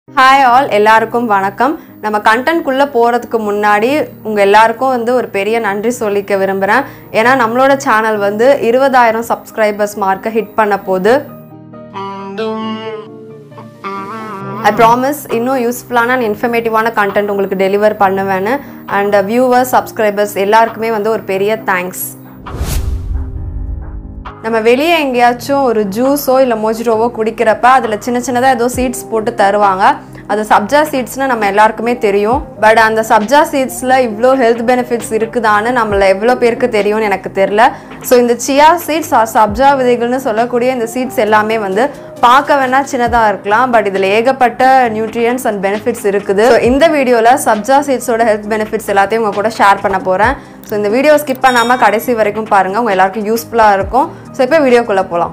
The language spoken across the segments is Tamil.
ஹாய் ஆல் எல்லாருக்கும் வணக்கம் நம்ம கண்டென்ட்குள்ளே போகிறதுக்கு முன்னாடி உங்கள் எல்லாருக்கும் வந்து ஒரு பெரிய நன்றி சொல்லிக்க விரும்புகிறேன் ஏன்னா நம்மளோட சேனல் வந்து இருபதாயிரம் சப்ஸ்கிரைபர்ஸ் மார்க்கை ஹிட் பண்ண போது ஐ ப்ராமிஸ் இன்னும் யூஸ்ஃபுல்லான அண்ட் இன்ஃபர்மேட்டிவான கண்டென்ட் உங்களுக்கு டெலிவர் பண்ணுவேன்னு அண்ட் வியூவர்ஸ் சப்ஸ்கிரைபர்ஸ் எல்லாருக்குமே வந்து ஒரு பெரிய தேங்க்ஸ் நம்ம வெளியே எங்கேயாச்சும் ஒரு ஜூஸோ இல்லை மோஜிரோவோ குடிக்கிறப்ப அதில் சின்ன சின்னதாக ஏதோ சீட்ஸ் போட்டு தருவாங்க அது சப்ஜா சீட்ஸ்னு நம்ம எல்லாருக்குமே தெரியும் பட் அந்த சப்ஜா சீட்ஸில் இவ்வளோ ஹெல்த் பெனிஃபிட்ஸ் இருக்குதான்னு நம்மள எவ்வளோ பேருக்கு தெரியும்னு எனக்கு தெரில ஸோ இந்த சியா சீட்ஸ் ஆர் சப்ஜா விதைகள்னு சொல்லக்கூடிய இந்த சீட்ஸ் எல்லாமே வந்து பார்க்க வேணா சின்னதாக இருக்கலாம் பட் இதில் ஏகப்பட்ட நியூட்ரியன்ஸ் அண்ட் பெனிஃபிட்ஸ் இருக்குது So, இந்த வீடியோவில் சப்ஜா சீட்ஸோட ஹெல்த் பெனிஃபிட்ஸ் எல்லாத்தையும் உங்கள் கூட ஷேர் பண்ண போகிறேன் ஸோ இந்த வீடியோ ஸ்கிப் பண்ணாமல் கடைசி வரைக்கும் பாருங்கள் உங்கள் எல்லாருக்கும் யூஸ்ஃபுல்லாக இருக்கும் ஸோ இப்போ வீடியோக்குள்ளே போகலாம்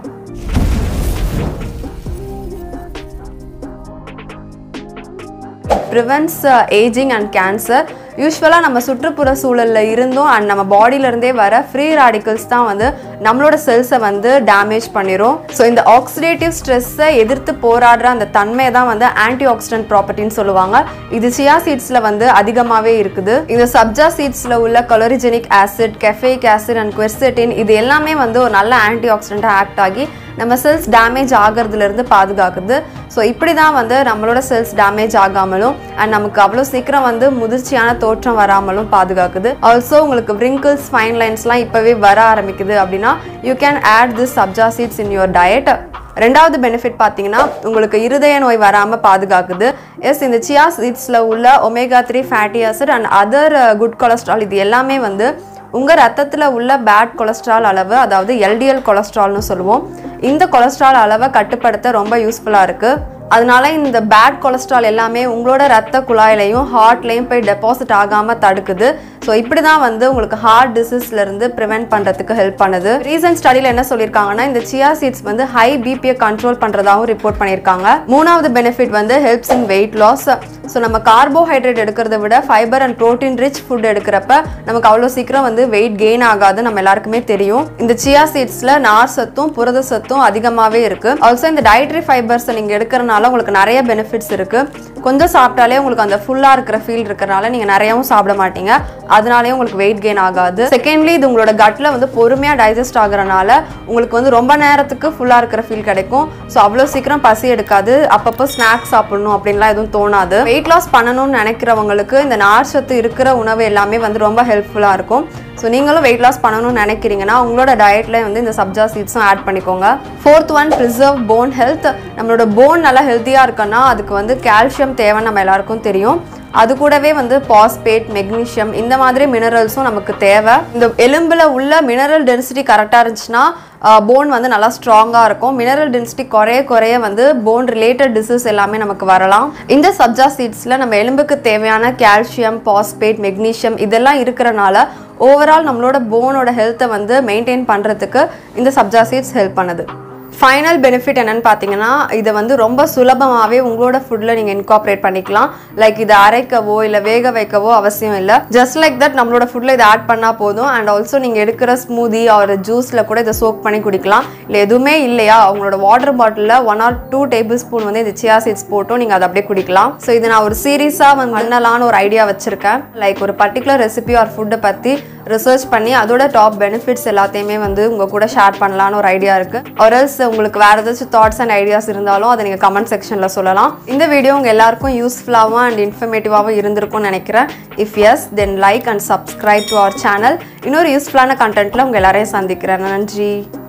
ப்ரிவென்ட்ஸ் ஏஜிங் அண்ட் கேன்சர் யூஸ்வலாக நம்ம சுற்றுப்புற சூழலில் இருந்தும் அண்ட் நம்ம பாடியிலேருந்தே வர ஃப்ரீ ராடிக்கல்ஸ் தான் வந்து நம்மளோட செல்ஸை வந்து டேமேஜ் பண்ணிடும் ஸோ இந்த ஆக்சிடேட்டிவ் ஸ்ட்ரெஸ்ஸை எதிர்த்து போராடுற அந்த தன்மை தான் வந்து ஆன்டி ஆக்சிடென்ட் ப்ராப்பர்ட்டின்னு சொல்லுவாங்க இது சியா சீட்ஸில் வந்து அதிகமாகவே இருக்குது இந்த சப்ஜா சீட்ஸில் உள்ள chlorogenic acid caffeic acid and quercetin இது எல்லாமே வந்து ஒரு நல்ல ஆன்டி ஆக்சிடென்ட்டாக ஆக்ட் ஆகி நம்ம செல்ஸ் டேமேஜ் ஆகிறதுலேருந்து பாதுகாக்குது ஸோ இப்படி தான் வந்து நம்மளோட செல்ஸ் டேமேஜ் ஆகாமலும் அண்ட் நமக்கு அவ்வளோ சீக்கிரம் வந்து முதிர்ச்சியான தோற்றம் வராமலும் பாதுகாக்குது ஆல்சோ உங்களுக்கு wrinkles ஃபைன் லைன்ஸ்லாம் இப்போவே வர ஆரம்பிக்குது அப்படின்னா you can add this sabja seeds in your diet ரெண்டாவது பெனிஃபிட் பார்த்தீங்கன்னா உங்களுக்கு இருதய நோய் வராமல் பாதுகாக்குது எஸ் இந்த சியா சீட்ஸில் உள்ள omega three fatty acid and other good cholesterol இது எல்லாமே வந்து உங்கள் ரத்தத்தில் உள்ள பேட் கொலஸ்ட்ரால் அளவு அதாவது எல்டிஎல் கொலஸ்ட்ரால்னு சொல்லுவோம் இந்த கொலஸ்ட்ரால் அளவை கட்டுப்படுத்த ரொம்ப யூஸ்ஃபுல்லாக இருக்குது அதனால இந்த பேட் கொலஸ்ட்ரால் எல்லாமே உங்களோட ரத்த குழாயிலையும் ஹார்ட்லையும் போய் டெபாசிட் ஆகாமல் தடுக்குது ஸோ இப்படி தான் வந்து உங்களுக்கு ஹார்ட் டிசீஸ்லேருந்து ப்ரிவென்ட் பண்ணுறதுக்கு ஹெல்ப் பண்ணுது ரீசன்ட் ஸ்டடியில் என்ன சொல்லியிருக்காங்கன்னா இந்த சியா சீட்ஸ் வந்து ஹை பிபியை கண்ட்ரோல் பண்ணுறதாகவும் ரிப்போர்ட் பண்ணியிருக்காங்க மூணாவது பெனிஃபிட் வந்து helps in weight loss so நம்ம கார்போஹைட்ரேட் எடுக்கிறத விட fibre and protein rich food எடுக்கிறப்ப நமக்கு அவ்வளோ சீக்கிரம் வந்து வெயிட் கெயின் ஆகாது நம்ம எல்லாருக்குமே தெரியும் இந்த சியா சீட்ஸில் நார் சத்தும் புரத சத்தும் அதிகமாகவே இருக்குது ஆல்சோ இந்த டயட்ரி ஃபைபர்ஸை நீங்கள் எடுக்கிறனால உங்களுக்கு நிறைய பெனிஃபிட்ஸ் இருக்குது கொஞ்சம் சாப்பிட்டாலே உங்களுக்கு அந்த ஃபுல்லாக இருக்கிற ஃபீல் இருக்கிறனால நீங்கள் நிறையவும் சாப்பிட மாட்டீங்க அதனாலேயே உங்களுக்கு வெயிட் கெயின் ஆகாது செகண்ட்லி இது உங்களோட கட்டில் வந்து பொறுமையாக டைஜஸ்ட் ஆகுறனால உங்களுக்கு வந்து ரொம்ப நேரத்துக்கு ஃபுல்லாக இருக்கிற ஃபீல் கிடைக்கும் ஸோ அவ்வளோ சீக்கிரம் பசி எடுக்காது அப்பப்போ ஸ்நாக்ஸ் சாப்பிடணும் அப்படின்லாம் எதுவும் தோணாது வெயிட் லாஸ் பண்ணணும்னு நினைக்கிறவங்களுக்கு இந்த நார் சத்து இருக்கிற உணவு எல்லாமே வந்து ரொம்ப ஹெல்ப்ஃபுல்லாக இருக்கும் ஸோ நீங்களும் வெயிட் லாஸ் பண்ணணும்னு நினைக்கிறீங்கன்னா உங்களோட டயட்ல வந்து இந்த சப்ஜா சீட்ஸும் ஆட் பண்ணிக்கோங்க fourth one preserve bone health நம்மளோட போன் நல்லா ஹெல்த்தியாக இருக்குன்னா அதுக்கு வந்து கால்சியம் தேவைன்னு நம்ம எல்லாருக்கும் தெரியும் அது கூடவே வந்து பாஸ்பேட் மெக்னீஷியம் இந்த மாதிரி மினரல்ஸும் நமக்கு தேவை இந்த எலும்பில் உள்ள மினரல் டென்சிட்டி கரெக்டாக இருந்துச்சுன்னா போன் வந்து நல்லா ஸ்ட்ராங்காக இருக்கும் மினரல் டென்சிட்டி குறைய குறைய வந்து போன் ரிலேட்டட் டிசீஸ் எல்லாமே நமக்கு வரலாம் இந்த சப்ஜா சீட்ஸில் நம்ம எலும்புக்கு தேவையான கால்சியம் பாஸ்பேட் மெக்னீஷியம் இதெல்லாம் இருக்கிறனால ஓவரால் நம்மளோட போனோட ஹெல்த்தை வந்து மெயின்டைன் பண்ணுறதுக்கு இந்த சப்ஜா சீட்ஸ் ஹெல்ப் பண்ணுது ஃபைனல் பெனிஃபிட் என்னன்னு பார்த்தீங்கன்னா இதை வந்து ரொம்ப சுலபமாகவே உங்களோட ஃபுட்டில் நீங்கள் இன்கார்பரேட் பண்ணிக்கலாம் லைக் இதை அரைக்கவோ இல்லை வேக வைக்கவோ அவசியம் இல்லை ஜஸ்ட் லைக் தட் நம்மளோட ஃபுட்டில் இதை ஆட் பண்ணால் போதும் அண்ட் ஆல்சோ நீங்கள் எடுக்கிற ஸ்மூதி ஒரு ஜூஸில் கூட இதை சோக் பண்ணி குடிக்கலாம் இல்லை எதுவுமே இல்லையா உங்களோட வாட்டர் பாட்டிலில் one or two tablespoon வந்து இந்த சியா சீட்ஸ் போட்டும் நீங்கள் அதை அப்படியே குடிக்கலாம் ஸோ இது நான் ஒரு சீரியஸாக வந்து பண்ணலான்னு ஒரு ஐடியா வச்சுருக்கேன் லைக் ஒரு பர்டிகுலர் ரெசிபி ஆர் ஃபுட்டை பற்றி ரிசர்ச் பண்ணி அதோட டாப் பெனிஃபிட்ஸ் எல்லாத்தையுமே வந்து உங்கள் கூட ஷேர் பண்ணலான்னு ஒரு ஐடியா இருக்குது ஆர்எல்ஸ் உங்களுக்கு வேறு ஏதாச்சும் தாட்ஸ் அண்ட் ஐடியாஸ் இருந்தாலும் அதை நீங்கள் கமெண்ட் செக்ஷனில் சொல்லலாம் இந்த வீடியோ உங்கள் எல்லாருக்கும் யூஸ்ஃபுல்லாகவும் அண்ட் இன்ஃபர்மேட்டிவாகவும் இருந்திருக்கும்னு நினைக்கிறேன் if yes then like and subscribe to our channel இன்னொரு யூஸ்ஃபுல்லான கண்டென்ட்டில் உங்கள் எல்லாரையும் சந்திக்கிறேன் நன்றி